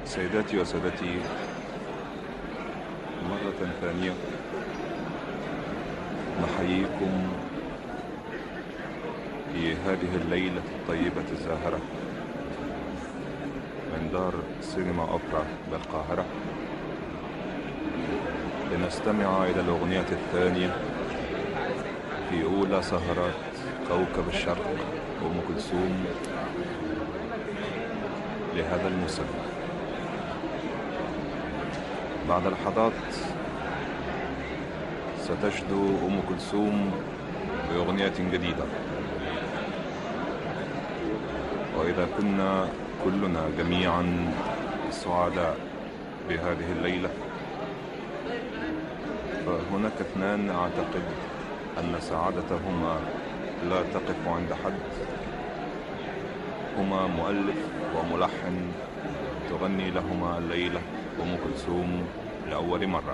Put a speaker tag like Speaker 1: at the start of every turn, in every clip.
Speaker 1: سيداتي وسادتي مرة ثانية نحييكم في هذه الليلة الطيبة الزاهرة من دار سينما أوبرا بالقاهرة لنستمع إلى الأغنية الثانية في أولى سهرات كوكب الشرق أم كلثوم لهذا الموسم بعد لحظات ستجدو أم كلثوم بأغنية جديدة وإذا كنا كلنا جميعا سعداء بهذه الليلة فهناك اثنان أعتقد أن سعادتهما لا تقف عند حد هما مؤلف وملحن تغني لهما الليلة أم كلثوم لأول مرة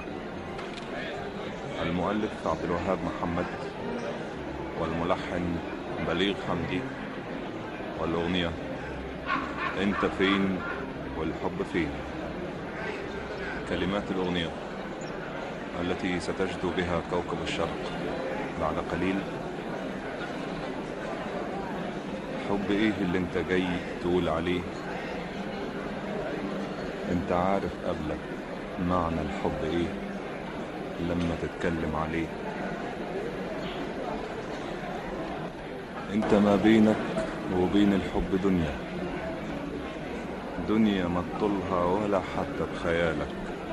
Speaker 1: المؤلف عبد الوهاب محمد والملحن بليغ حمدي والأغنية أنت فين والحب فين كلمات الأغنية التي ستجدو بها كوكب الشرق بعد قليل حب ايه اللي انت جاي تقول عليه انت عارف قبلك معنى الحب ايه لما تتكلم عليه انت ما بينك وبين الحب دنيا دنيا ما تطولها ولا حتى بخيالك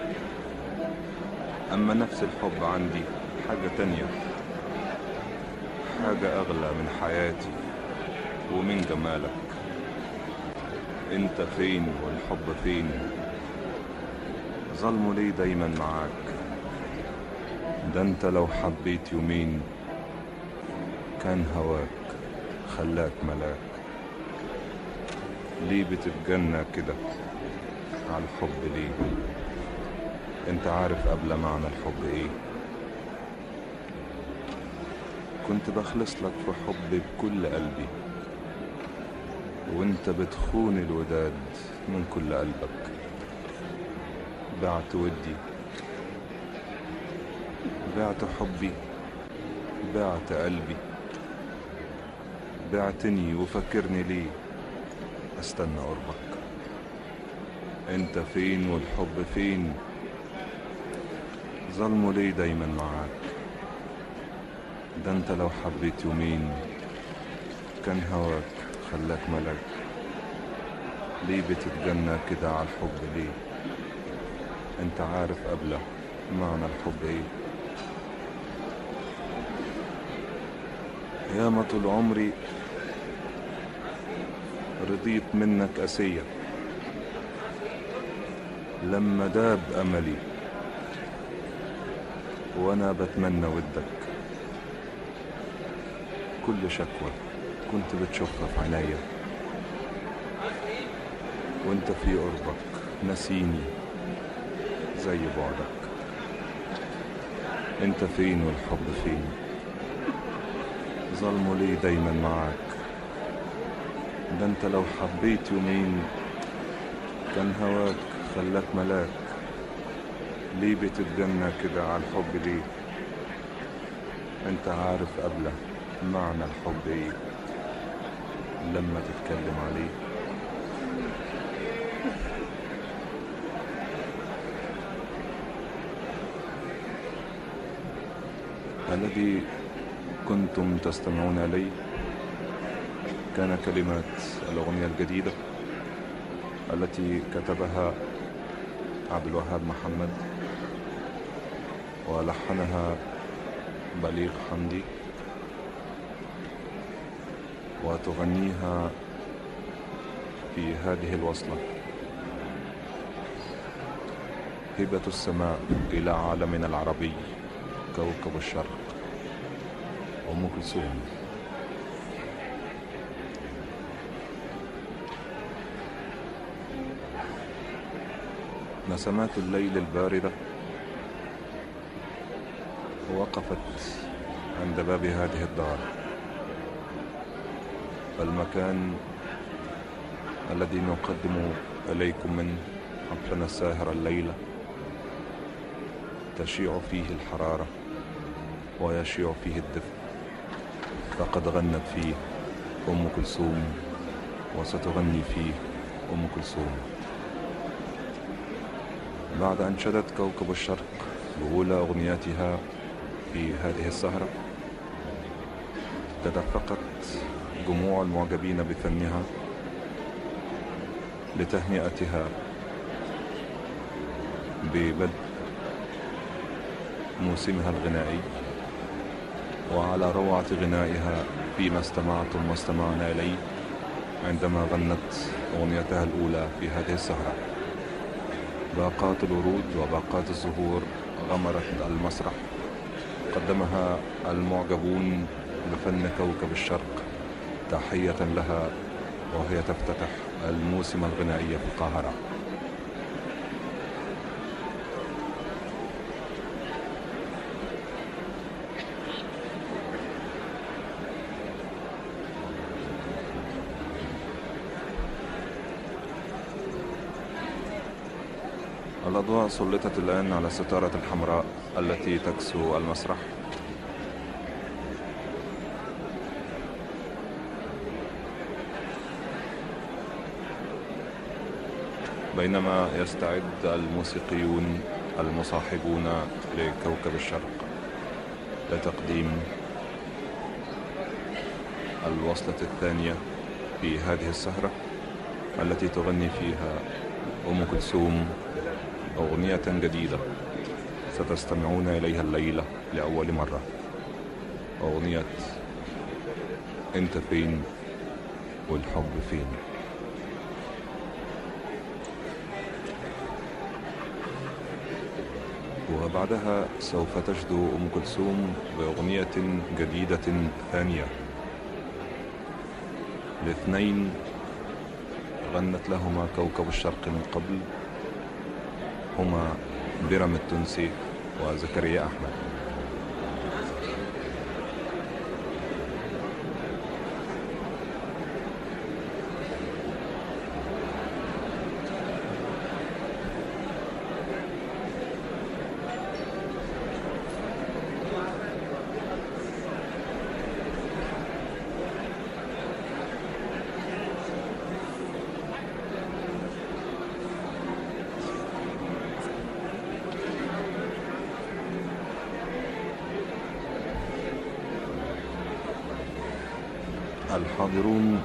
Speaker 1: اما نفس الحب عندي حاجة تانية حاجة اغلى من حياتي ومن جمالك انت فين والحب فين ظلمه ليه دايما معاك ده انت لو حبيت يومين كان هواك خلاك ملاك ليه بتتجنى كده على الحب ليه انت عارف قبل معنى الحب ايه كنت بخلص لك في حبي بكل قلبي وانت بتخون الوداد من كل قلبك بعت ودي بعت حبي بعت قلبي بعتني وفكرني ليه استنى قربك انت فين والحب فين ظلمه ليه دايما معاك ده انت لو حبيت يومين كان هواك خلاك ملك ليه بتتجنى كده على الحب ليه انت عارف قبله معنى الحب ايه ياما طول عمري رضيت منك أسية لما داب أملي وأنا بتمنى ودك كل شكوى كنت بتشوفها في عينيا وانت في قربك نسيني زي بعدك انت فين والحب فين ظلمه ليه دايما معاك ده انت لو حبيت يومين كان هواك خلاك ملاك ليه بتتجنى كده على الحب ليه انت عارف قبله معنى الحب ايه لما تتكلم عليه الذي كنتم تستمعون إليه كان كلمات الأغنية الجديدة التي كتبها عبد الوهاب محمد ولحنها بليغ حمدي وتغنيها في هذه الوصلة هبة السماء إلى عالمنا العربي كوكب الشرق أم كلثوم نسمات الليل الباردة وقفت عند باب هذه الدار المكان الذي نقدم إليكم منه حفلنا الساهر الليلة تشيع فيه الحرارة ويشيع فيه الدفء فقد غنت فيه أم كلثوم وستغني فيه أم كلثوم بعد أن شدت كوكب الشرق بأولى أغنياتها في هذه السهرة تدفقت جموع المعجبين بفنها لتهنئتها ببدء موسمها الغنائي وعلى روعة غنائها فيما استمعتم واستمعنا إليه عندما غنت أغنيتها الأولى في هذه السهرة باقات الورود وباقات الزهور غمرت المسرح قدمها المعجبون بفن كوكب الشرق تحية لها وهي تفتتح الموسم الغنائي في القاهرة الأضواء سلطت الآن على الستارة الحمراء التي تكسو المسرح بينما يستعد الموسيقيون المصاحبون لكوكب الشرق لتقديم الوصلة الثانية في هذه السهرة التي تغني فيها أم كلثوم أغنية جديدة ستستمعون إليها الليلة لأول مرة أغنية أنت فين والحب فين وبعدها سوف تجدو أم كلثوم بأغنية جديدة ثانية الاثنين غنت لهما كوكب الشرق من قبل هما بيرم التونسي وزكريا أحمد الحاضرون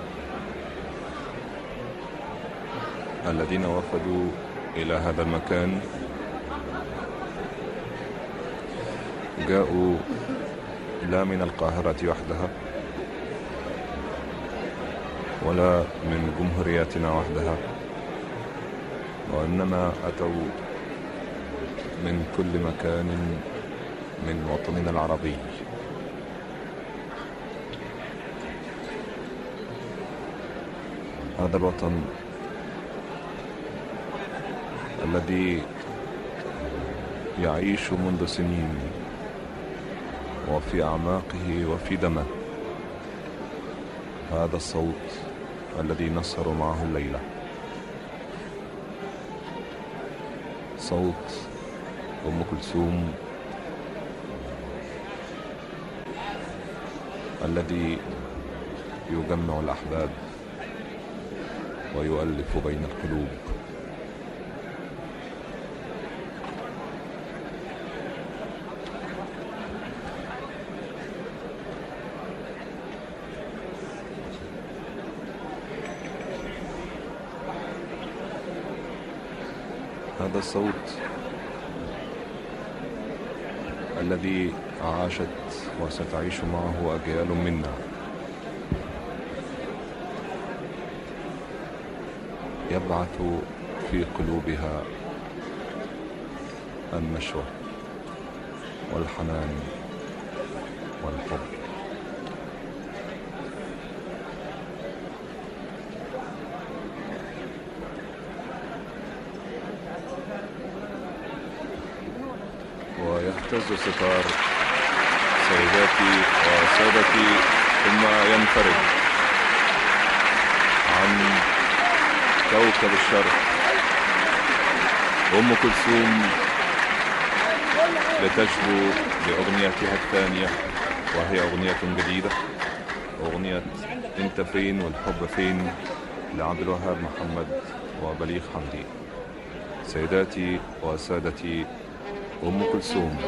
Speaker 1: الذين وفدوا إلى هذا المكان جاءوا لا من القاهرة وحدها ولا من جمهورياتنا وحدها وإنما أتوا من كل مكان من وطننا العربي هذا الوطن الذي يعيش منذ سنين وفي أعماقه وفي دمه هذا الصوت الذي نسهر معه الليلة صوت أم كلثوم الذي يجمع الأحباب ويؤلف بين القلوب هذا الصوت الذي عاشت وستعيش معه أجيال منا يبعث في قلوبها النشوة والحنان والحب ويهتز ستار سيداتي وسادتي ثم ينفرد عن كوكب الشرق أم كلثوم لتجدو بأغنيتها الثانية وهي أغنية جديدة أغنية أنت فين والحب فين لعبد الوهاب محمد وبليغ حمدي سيداتي وسادتي أم كلثوم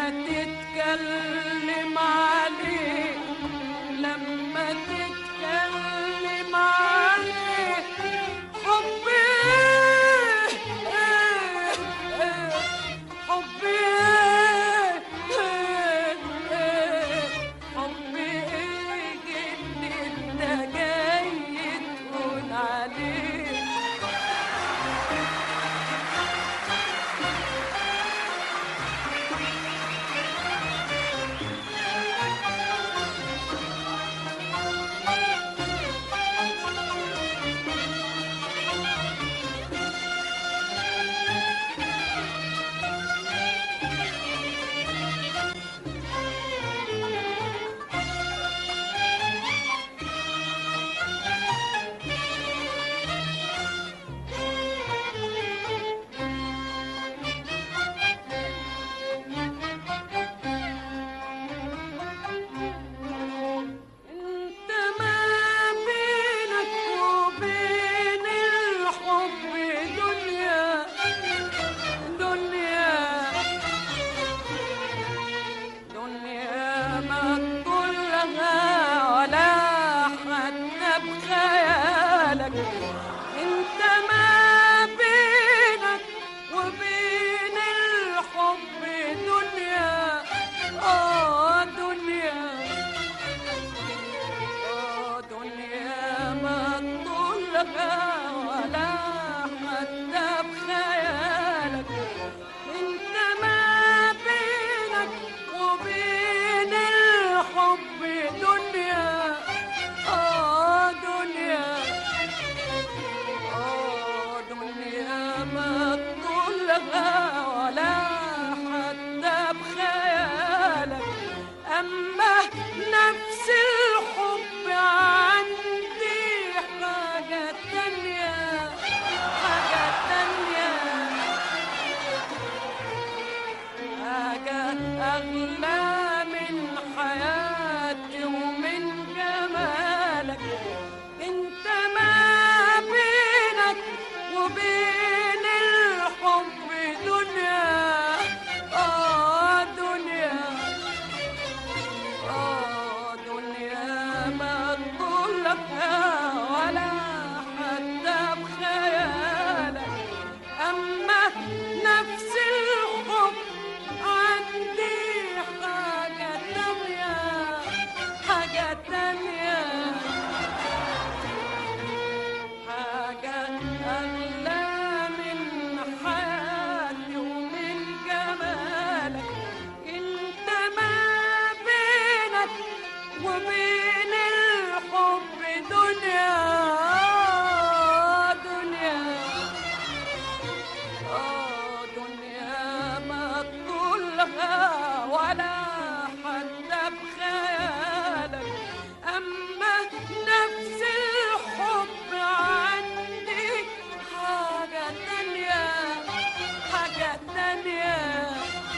Speaker 2: تتكلم عليه لما تتكلم عليه حبي إيه إيه حبي إيه إيه حبي إيه جد انت جاي تقول عليه انت ما بينك وبين الحب دنيا دنيا دنيا ما تطلها ولا حتى بخيالك انت ما بينك وبين الحب دنيا اه دنيا آه دنيا ما تطلبها ولا حتى بخيالك انت ما بينك وبين الحب دنيا اه دنيا آه دنيا ما تطلبها ولا حتى بخيالك أما نفس الحب عندي حاجة تانية حاجة تانية حاجة أغلى من حياتي ومن جمالك انت ما بينك وبين الحب دنيا اه دنيا آه دنيا ما تطلبها ولا حتى بخيالك أما نفس الحب عندي حاجة تانية حاجة تانية حاجة أغلى من حياتي ومن جمالك انت ما بينك وبين الحب دنيا دنيا آه دنيا ما تطولها ولا حتى بخيالك أما نفس الحب عندي حاجة تانية حاجة تانية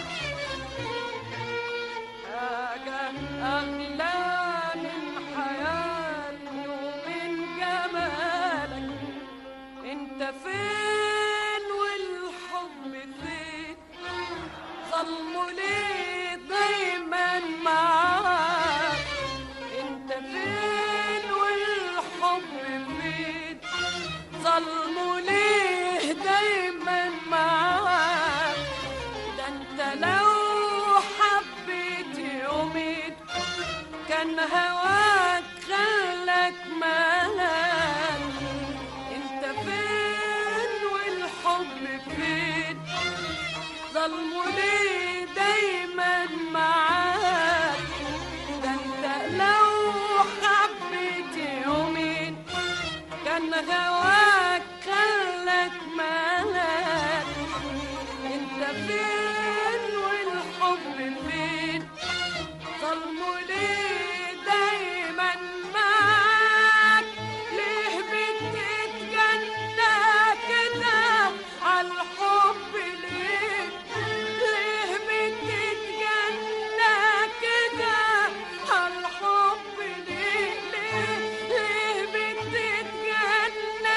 Speaker 2: حاجة أغلى من حياتي ومن جمالك انت فين والحب فين ظلموا ليه دايما معاك انت فين والحب فين ظلموا ليه دايما معاك ده انت لو حبيت يومين كان هواك خلك مالك انت فين والحب فين ظلموا ليه دايما معاك ده انت لو حبيت يومين كان هواك خلك مالك انت فين والحب فين ظلموا ليه دايما معاك ليه بتتجنى كده عالحب ليه ليه بتتجنى كده عالحب ليه ليه ليه بتتجنى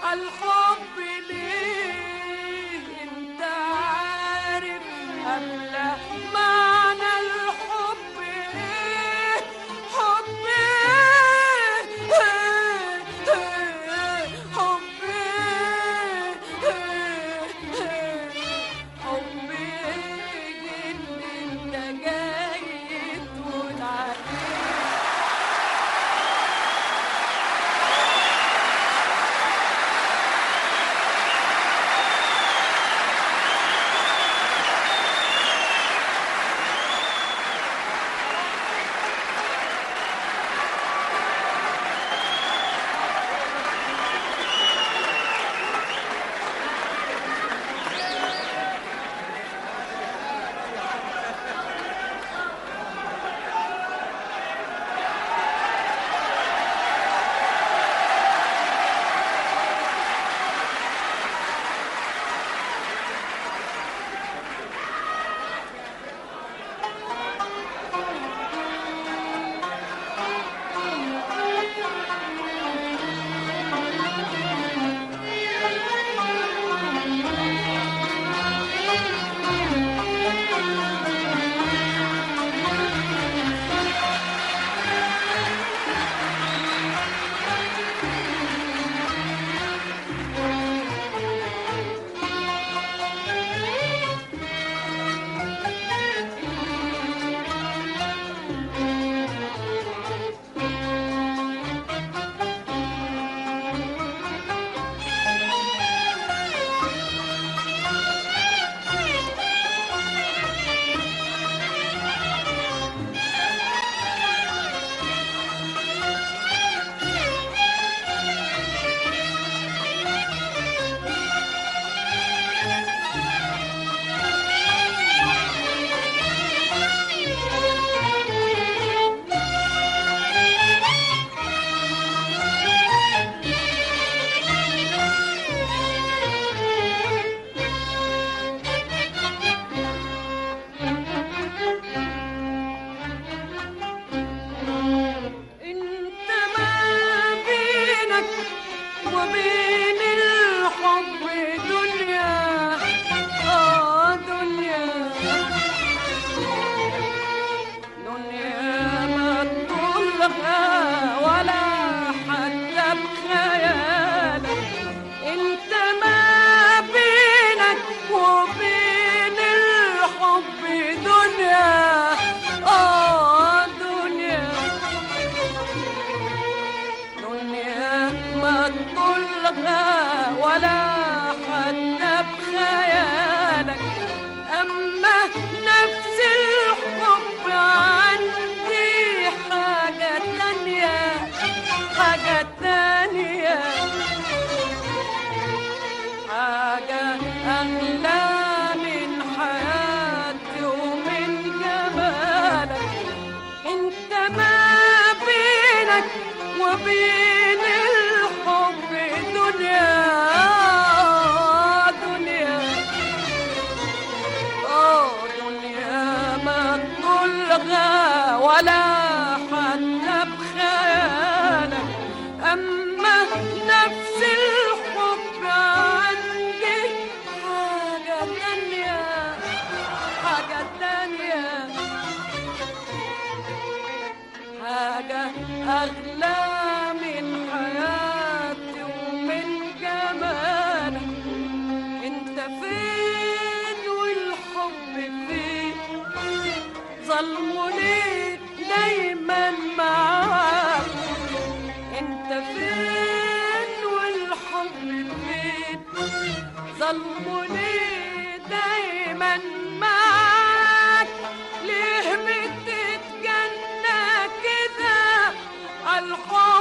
Speaker 2: عالحب ليه انت عارف قبل معنى الحب ايه حب ايه إيه، إيه، حب ايه إيه، إيه، حب ايه اللي انت جاي تقول عليه انت ما بينك وبين الحب دنيا اه دنيا دنيا ما تطولها ولا حتى بخيالك انت ما بينك وبين الحب دنيا اه دنيا دنيا ما تطولها ولا حتى بخيالك أما نفس الحب عندي حاجة تانية حاجة تانية حاجة أغلى من حياتي ومن جمالك انت ما بينك وبين الحب دنيا دنيا اه دنيا ما تطلغى ولا حتى بخيالك اما نفس الحب عندي حاجة تانية حاجة تانية حاجة أغلى من حياتي ومن جمالك انت فين والحب فين ظلمني دايما معاك انت فين والحب فين ظلمني دايما معاك ليه بتتجنى كده عالحب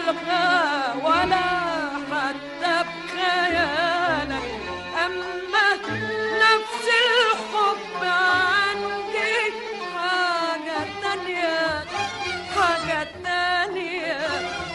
Speaker 2: الهوى ولا حتى بخيالك أما نفس الحب عندي حاجة تانية حاجة تانية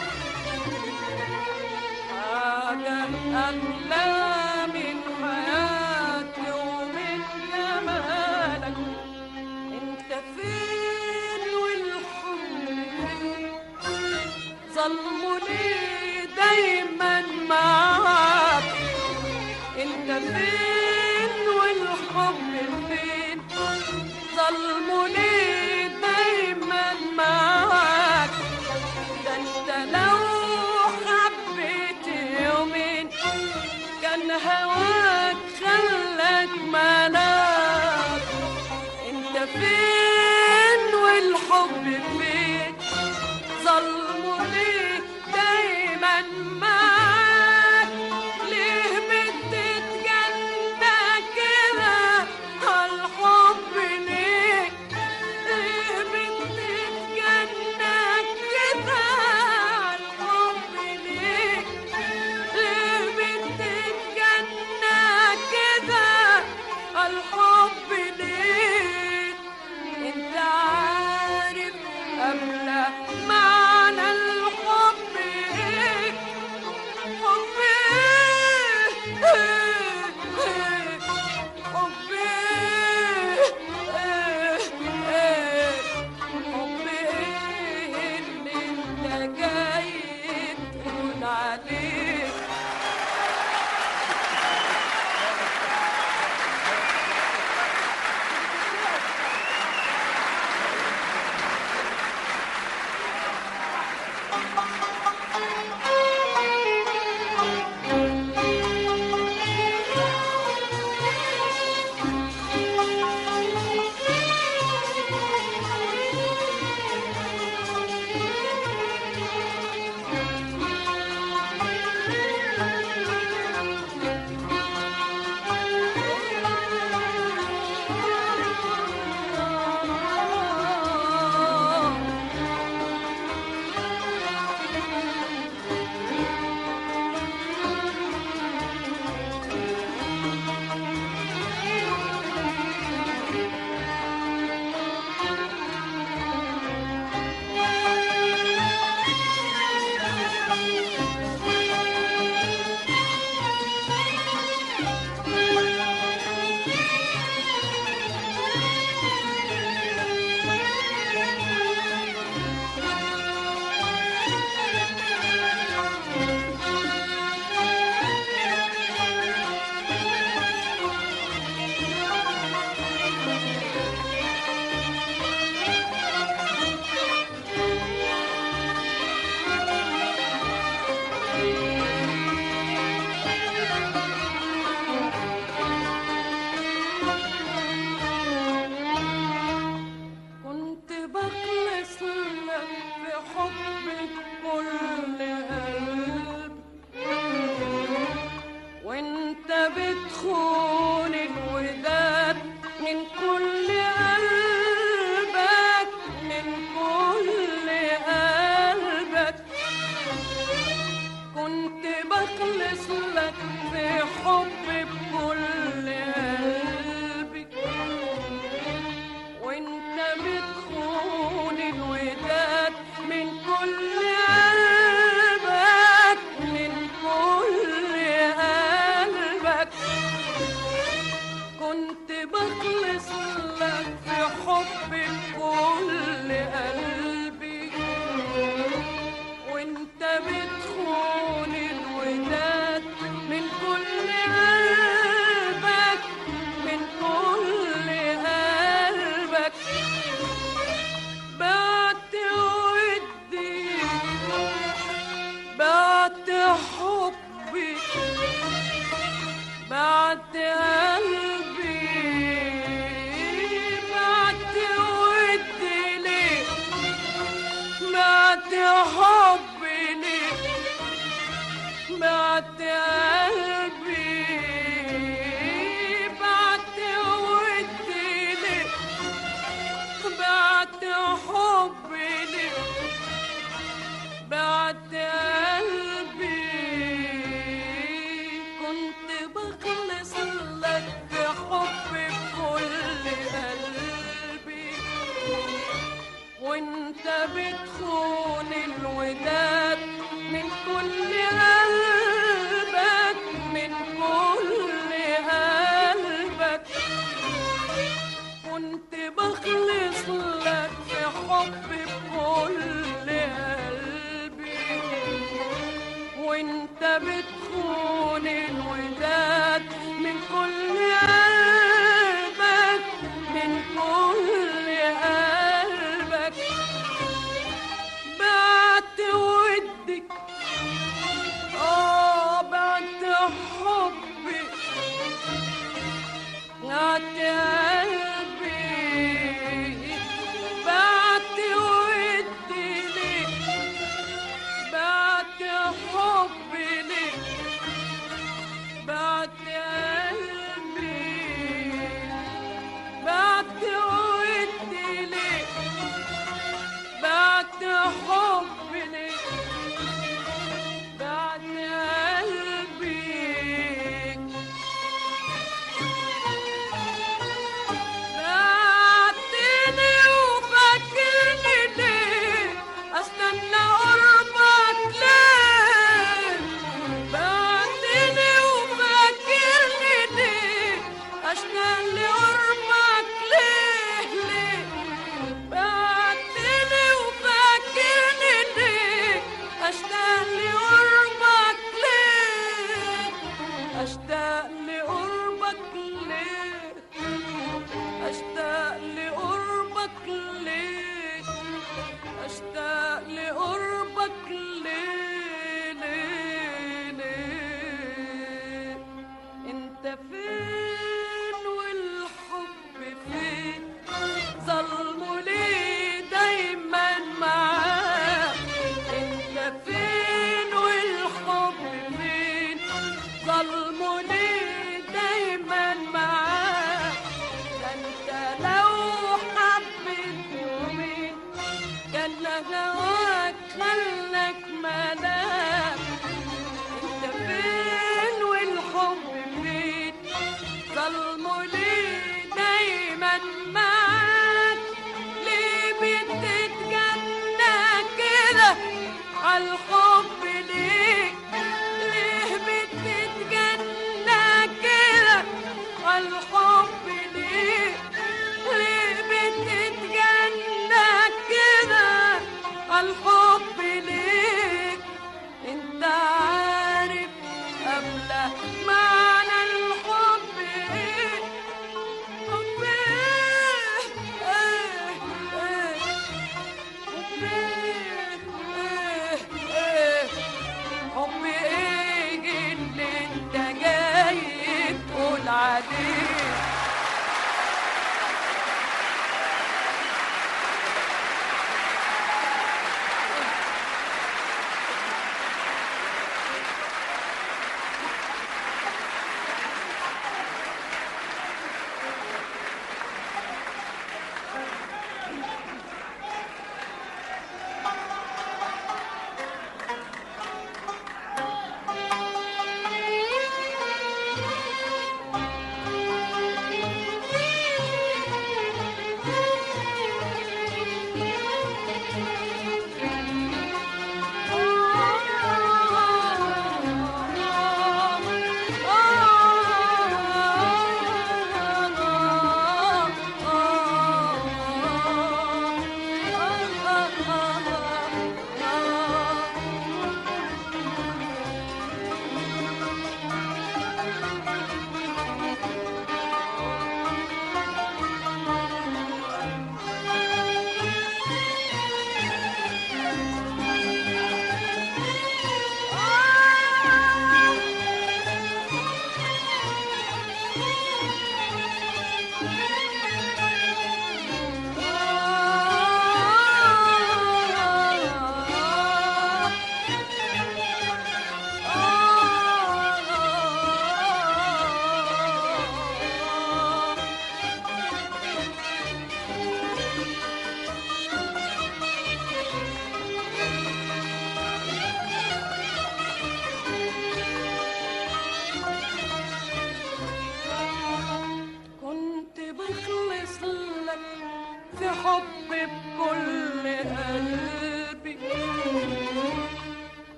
Speaker 2: حاجة أغلى من حياتي ومن جمالك انت فين والحب فين ظلمني دايما معاك انت فين والحب فين ظلمني دايما معاك ده انت لو حبيت يومين كان هواك خلك ملاك انت فين والحب فين ظلمني دايما معاك ليه بتتجنى كده عالحب ليه ليه بتتجنى كده عالحب ليه ليه بتتجنى كده الحب ليه انت عارف قبل معنى الحب ايه حب ايه ايه حب ايه ايه ايه حب ايه اللي انت جاي تقول عليه كنت بخلص لك بحبك كل قلب وانت بتخون الوداد من كل قلبك من كل قلبك كنت بخلص لك بحبي بكل قلبي وانت بتخون الوداد من كل قلبك من كل قلبك كنت بخلص لك في حبي بكل قلبي وانت بتخون الوداد من كل قلبك من كل قلبك بعت ودي بعت حبي بعت قلبي بعت ودي ليه بعت حبي ليه بعت قلبي بعت ودي ليه بعت حبي ليه بعت كل قلبك من كل قلبك كنت بخلص لك في حبي بكل قلبي وانت بتخون الوداد من كل قلبك من كل قلبك بعت ودك اه بعت حبي بعت قلبي بعت ودي ليك بعت حبي ليك بعت قلبي بعت ودي ليك بعت حبي ليك بعت قلبي بعتني وفاكرني ليه استنى قربك ليه بعتني وفاكرني ليه اشتاق لقربك ليه ليه بعتني وفاكرني ليه اشتاق لقربك ليه اشتاق لقربك ليه اشتاق لقربك ليه اشتاق لقربك ليه ليه ليه انت فين والحب فين ظلمه ليه دايما معاه انت فين والحب فين ظلمه ليه دايما معاه ده انت لو حبيت يومين كان هواك خلك ملاك انت فين والحب فين ظلمه ليه دايما معاك ليه بتتجنى كده عالحب ليه ليه بتتجنى كده عالحب ليه ليه بتتجنى كده عالحب ليه انت عارف قبل معنى الحب ايه حب ايه ايه ايه حب ايه ايه ايه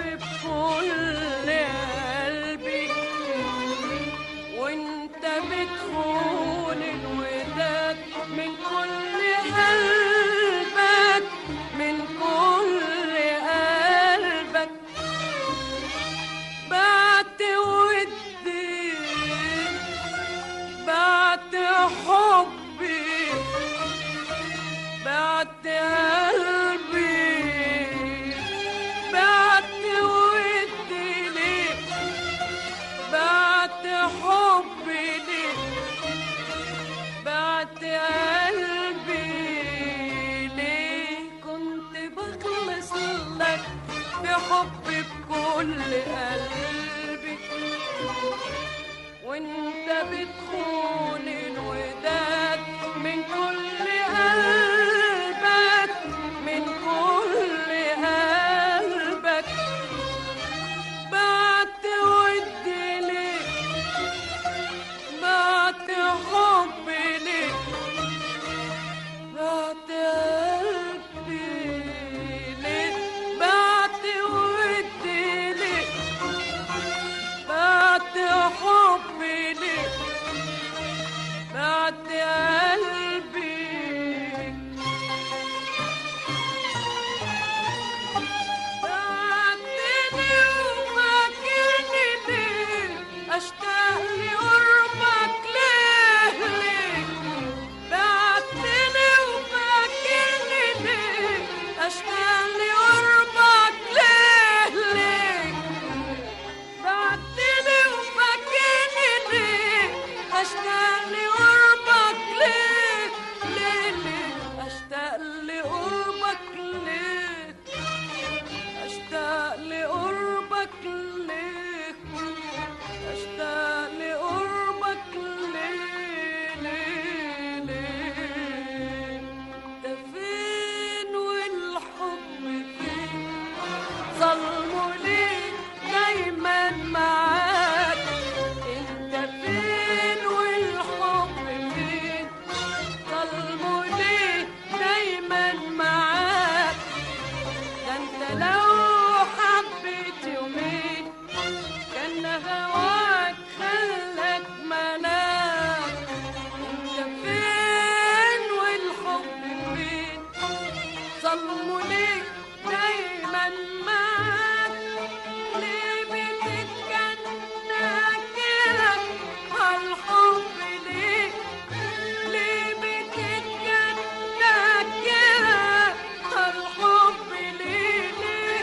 Speaker 2: بكل قلبي وانت بتخون الوداد من كل قلبك من كل قلبك بعت ودي بعت حبي بعت قلبي بعت ودي ليك بعت حبي ليك بعت قلبي ليك كنت بخلص لك بحبي بكل قلبي وانت بتخون الوداد من كل قلبك من كل قلبك بعت ودي ليك بعت حبي ليك بعت قلبي ليك بعت ودي ليك بعت حبي ليك بعت قلبي بعتني وفاكرني ليه اشتاق لقربك ليه ليه بعتني وفاكرني ليه اشتاق لقربك ليه ليه بعتني وفاكرني ليه اشتاق لقربك ليه ليه ليه اشتاق لقربك ليه اشتاق لقربك ليه اشتاق لقربك ليه ليه ليه ده فين والحب فين ظلمه ليه دايما معاك انت فين والحب فين ظلمه ليه دايما معاك ده انت لو حبيت يومين كان هواك خلك منام انت فين والحب فين ظلموا ليك دايما معاك ليه بتتجنى كده عالحب ليك ليه بتتجنى كده عالحب ليه ليه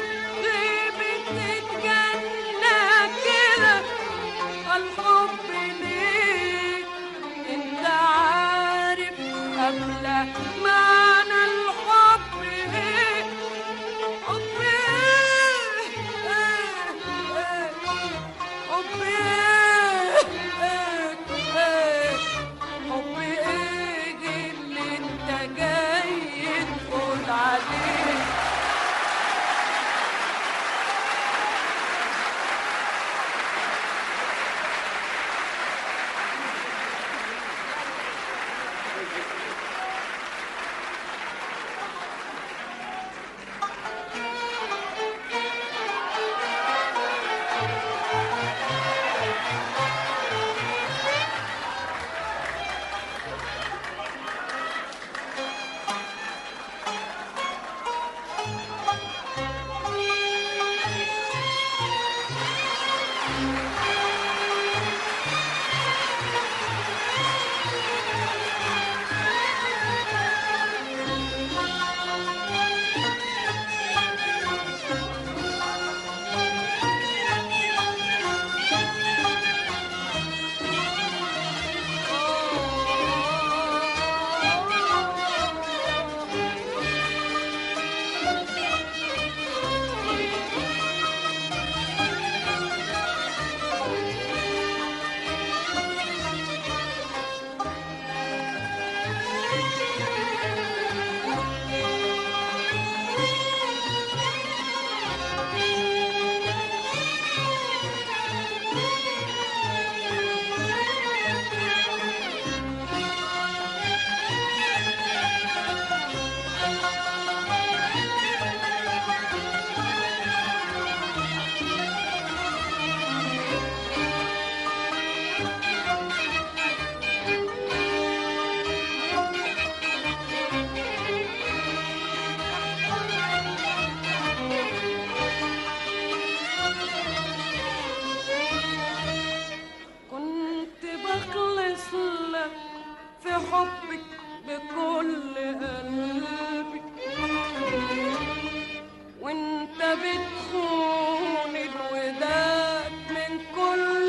Speaker 2: وانت بتخون الوداد من كل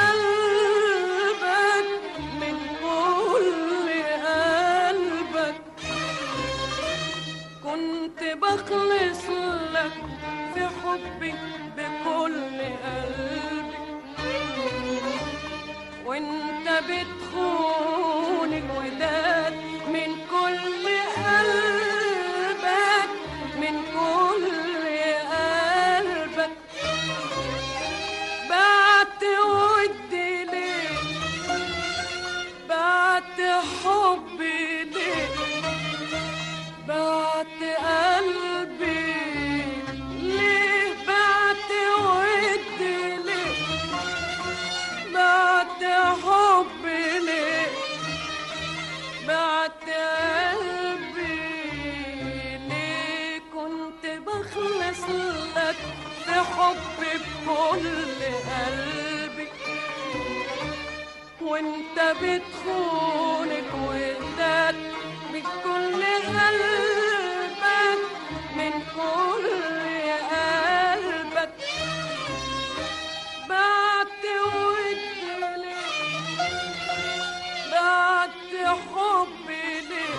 Speaker 2: قلبك من كل قلبك كنت بخلص لك في حبي بكل قلبي وانت بتخون الوداد من كل قلبك من كل قلبك بعت ودي ليه بعت حبي ليه بعت قلبي ليه بعت ودي ليه بعت حبي ليه بعت قلبي ليه كنت بخلص لك في حبي بكل قلبي وانت بتخون الوداد بكل قلبك من كل قلبك بعت ودي ليه بعت حبي ليه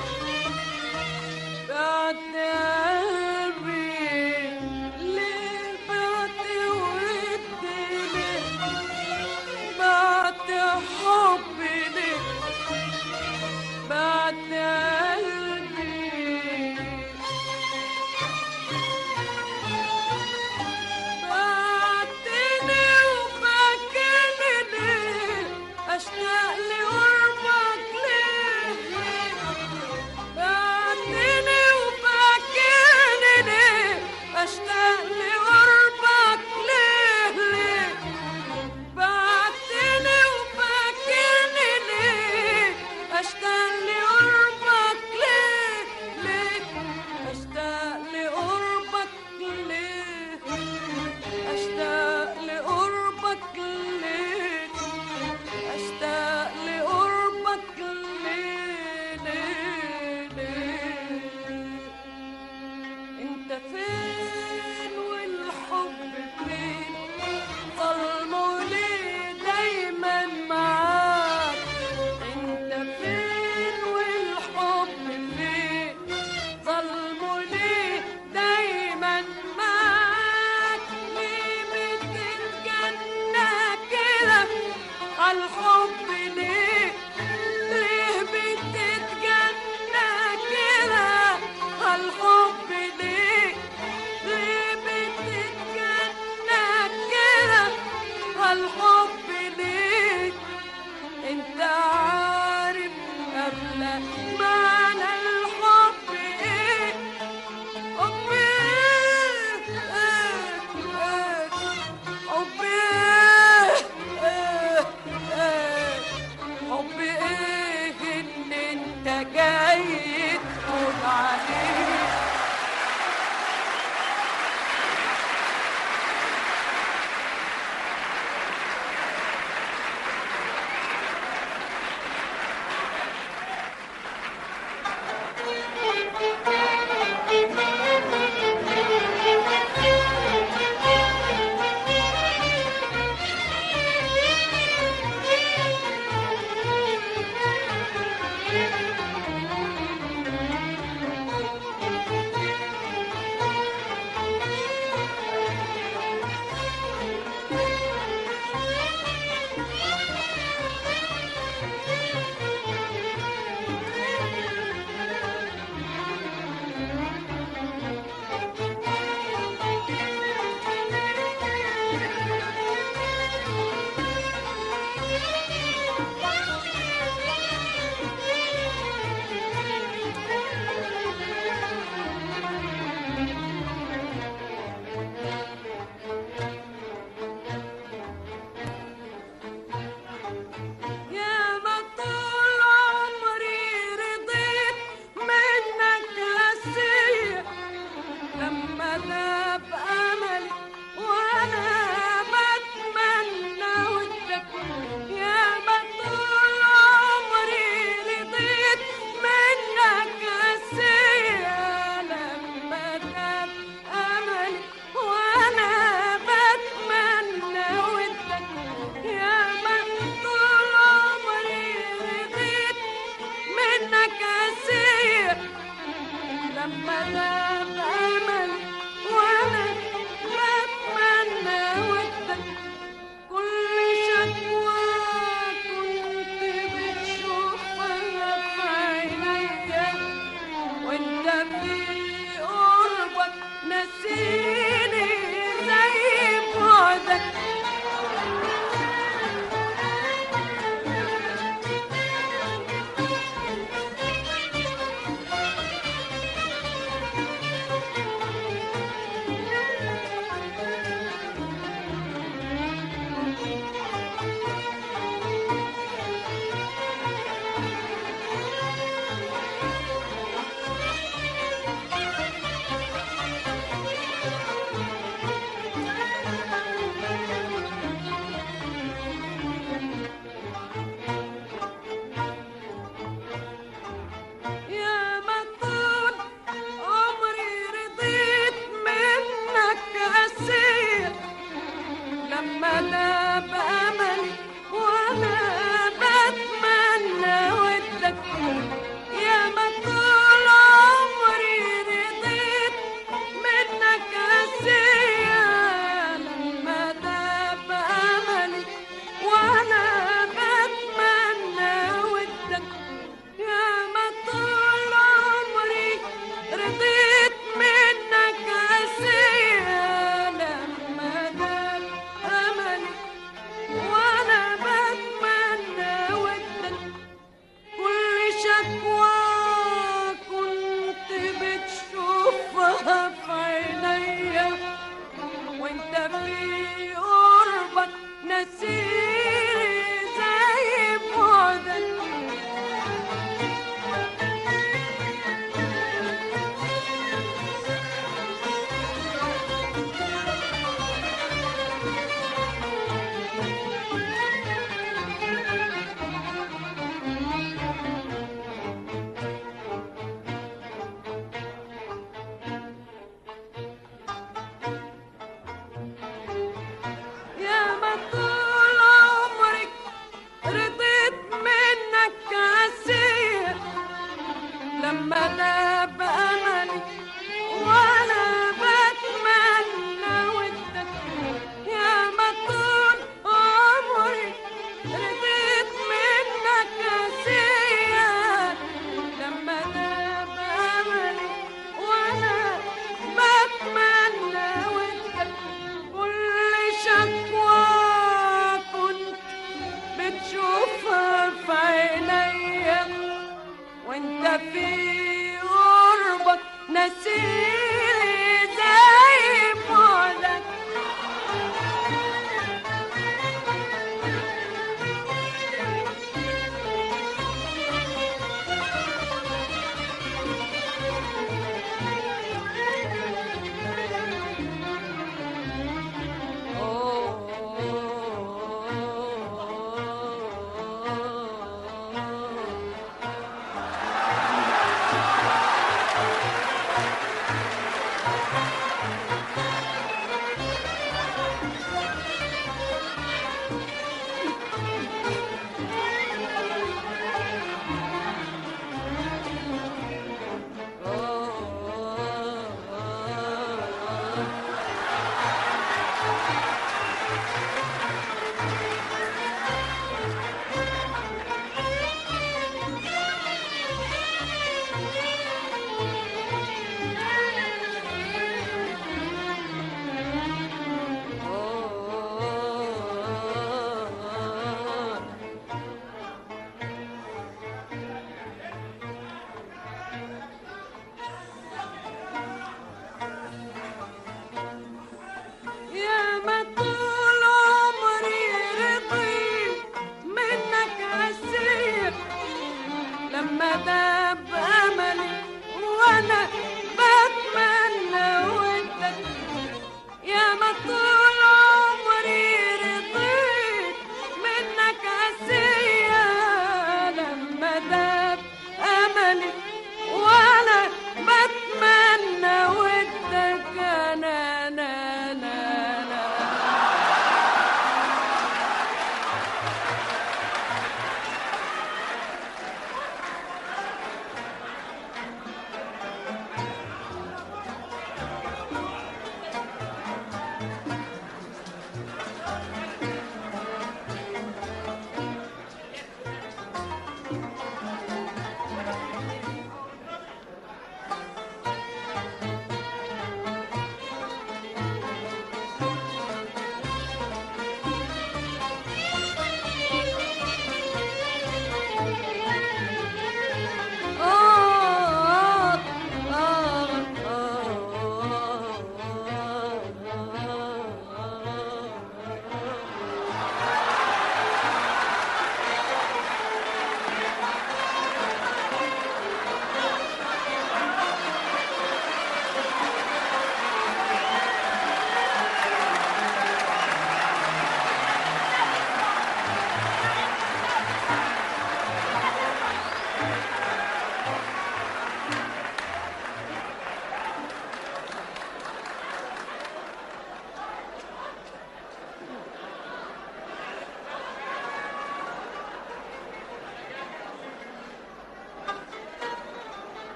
Speaker 2: بعت قلبي ليه بعت ودي ليه بعت حبي ليه بعت قلبي بعتني وفاكرني ليه اشتاق لقربك ليه بعتني وفاكرني ليه اشتاق لقربك ليه ليه بعتني وفاكرني ليه اشتاق لقربك ليه ليه اشتاق لقربك ليه اشتاق لقربك ليه اشتاق لقربك ليه ليه ليه انت فين والحب فين ظلمه ليه دايما معاك انت فين والحب فين ظلمه ليه دايما معاك ليه بتتجنى كده عالحب ليه ليه بتتجنى كده عالحب ليه ليه بتتجنى كده عالحب ليه انت عارف قبل معنى الحب ايه حب ايه ايه ايه حب ايه ايه ايه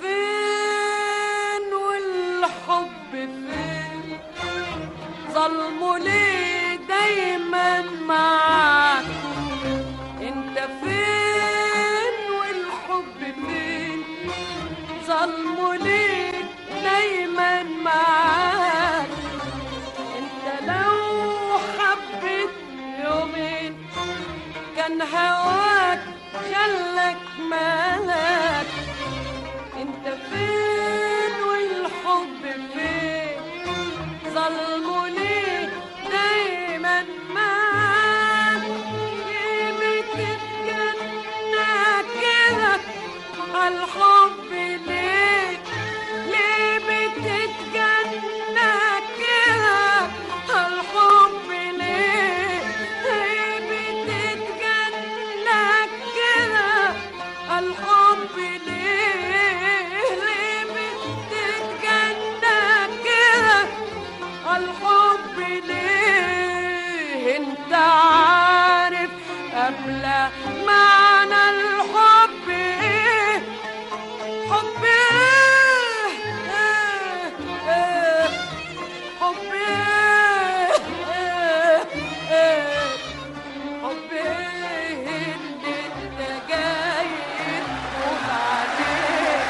Speaker 2: فين والحب فين ظلمه ليه دايما معاك انت فين والحب فين ظلمه ليه دايما معاك انت لو حبيت يومين كان هواك خلك مالك انت فين والحب فين ظلمه ليه دايما معاك ليه بتتجنى كده عالحب ليه ليه بتتجنى كده عالحب ليه ليه بتتجنى كده الحب ليه ليه بتتجنى كده الحب ليه انت عارف قبل معنى الحب ايه حب ايه ايه ايه حب ايه ايه ايه حب ايه اللي انت جاي تقول عليه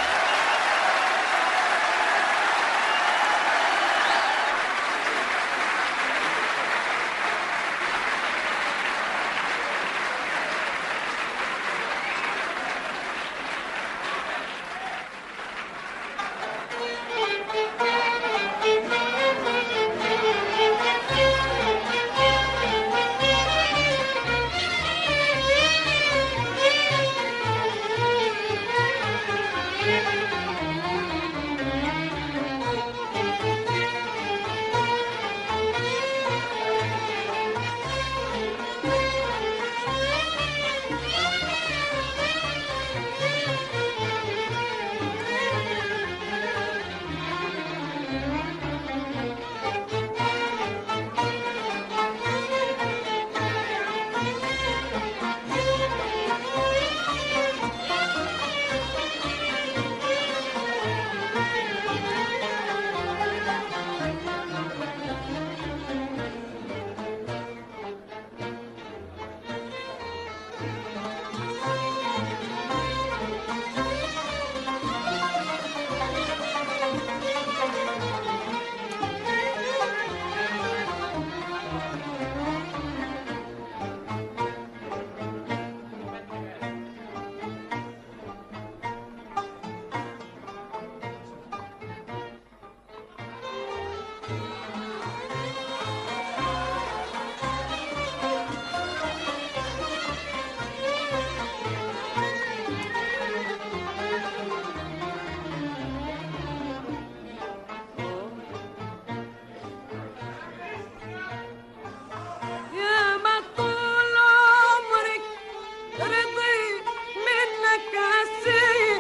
Speaker 2: يا ما طول عمرك رضيت منك هسيت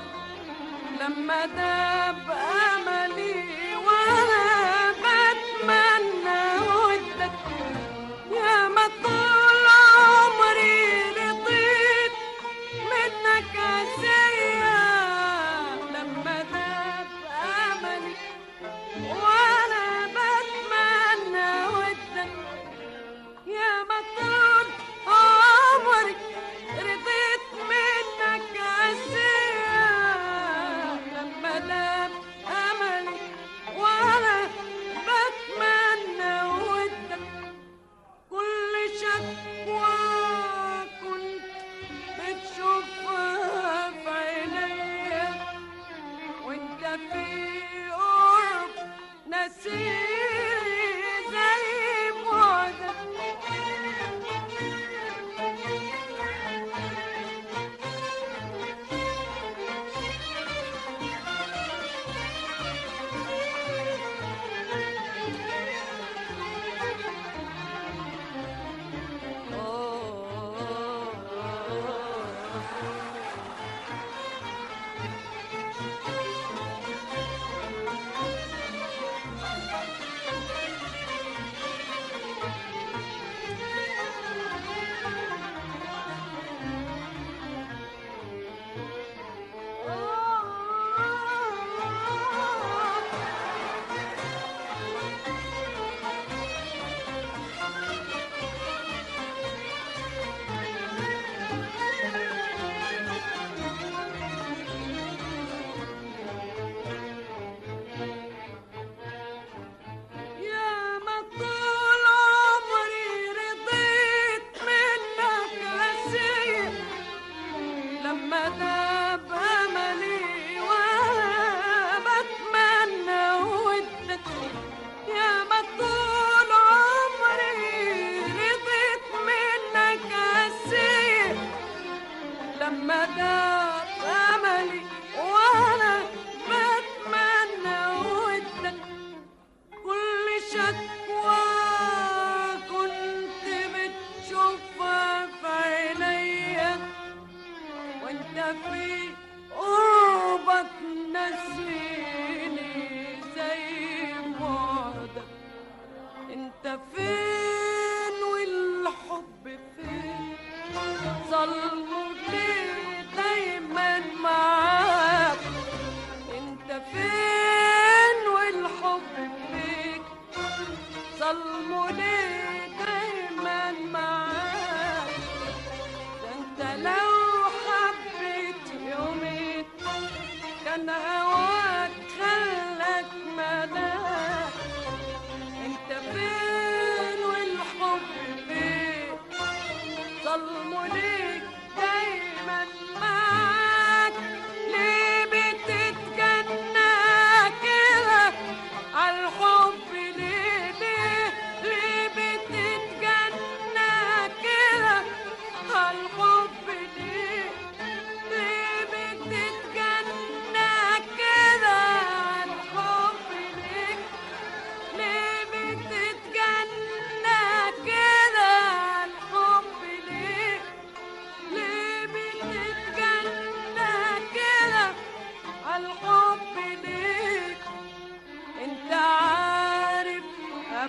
Speaker 2: لما داب املي وانا بتمنى ودك يا ما طول عمري رضيت منك هسيت لما داب املي وانا بتمنى ودك يا مطلوب عمرك رضيت منك عسير لما دام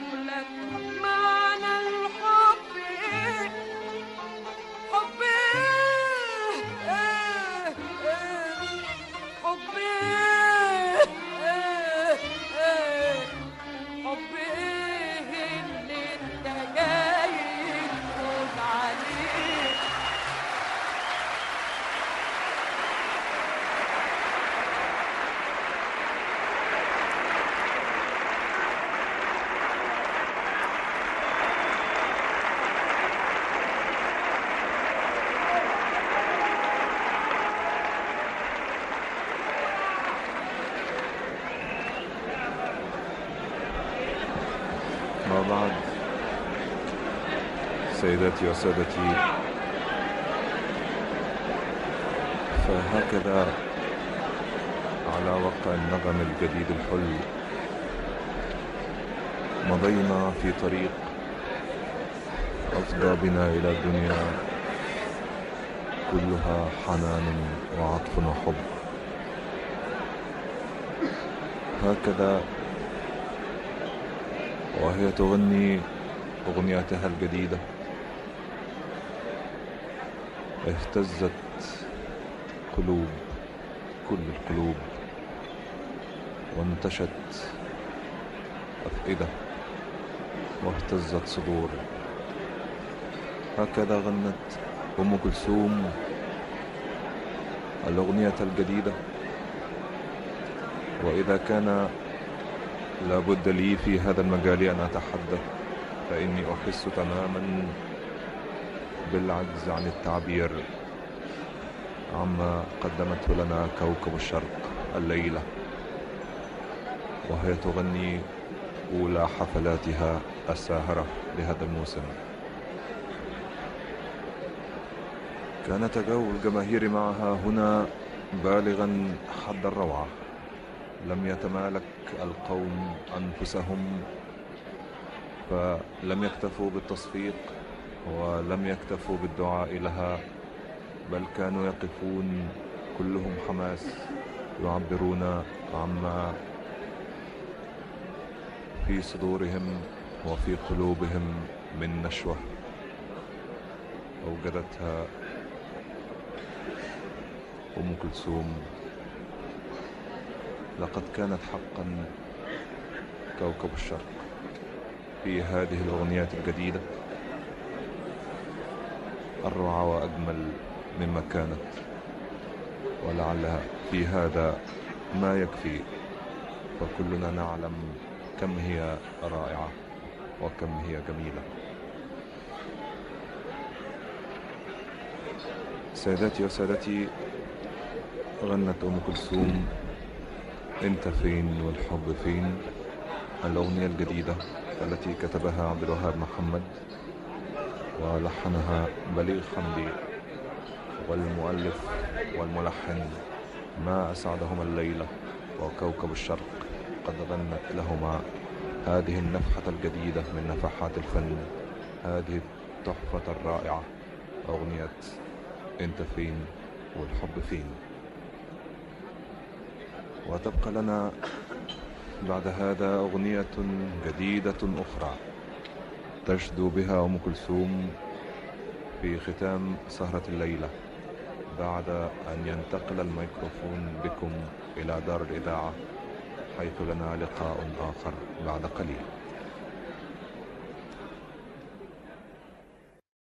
Speaker 2: قبلك معنى الحب ايه حب ايه ايه ايه حب ايه ايه ايه حب ايه اللي انت جاي تقول عليه
Speaker 1: ما بعد سيداتي وسادتي فهكذا على وقع النغم الجديد الحلو مضينا في طريق أفضى بنا إلى الدنيا كلها حنان وعطف وحب هكذا وهي تغني أغنيتها الجديدة اهتزت قلوب كل القلوب وانتشت أفئدة واهتزت صدور هكذا غنت أم كلثوم الأغنية الجديدة وإذا كان لابد لي في هذا المجال أن أتحدث فإني أحس تماما بالعجز عن التعبير عما قدمته لنا كوكب الشرق الليلة وهي تغني أولى حفلاتها الساهرة لهذا الموسم كان تجاوب الجماهير معها هنا بالغا حد الروعة لم يتمالك القوم أنفسهم فلم يكتفوا بالتصفيق ولم يكتفوا بالدعاء لها بل كانوا يقفون كلهم حماس يعبرون عما في صدورهم وفي قلوبهم من نشوة أوجدتها أم كلثوم لقد كانت حقا كوكب الشرق في هذه الأغنيات الجديدة أروع وأجمل مما كانت ولعل في هذا ما يكفي فكلنا نعلم كم هي رائعة وكم هي جميلة سيداتي وسادتي غنت أم كلثوم انت فين والحب فين الأغنية الجديدة التي كتبها عبد الوهاب محمد ولحنها بليغ حمدي والمؤلف والملحن ما أسعدهما الليلة وكوكب الشرق قد غنت لهما هذه النفحة الجديدة من نفحات الفن هذه التحفة الرائعة أغنية انت فين والحب فين وتبقى لنا بعد هذا أغنية جديدة أخرى تجدو بها أم كلثوم في ختام سهرة الليلة بعد أن ينتقل الميكروفون بكم إلى دار الإذاعة حيث لنا لقاء آخر بعد قليل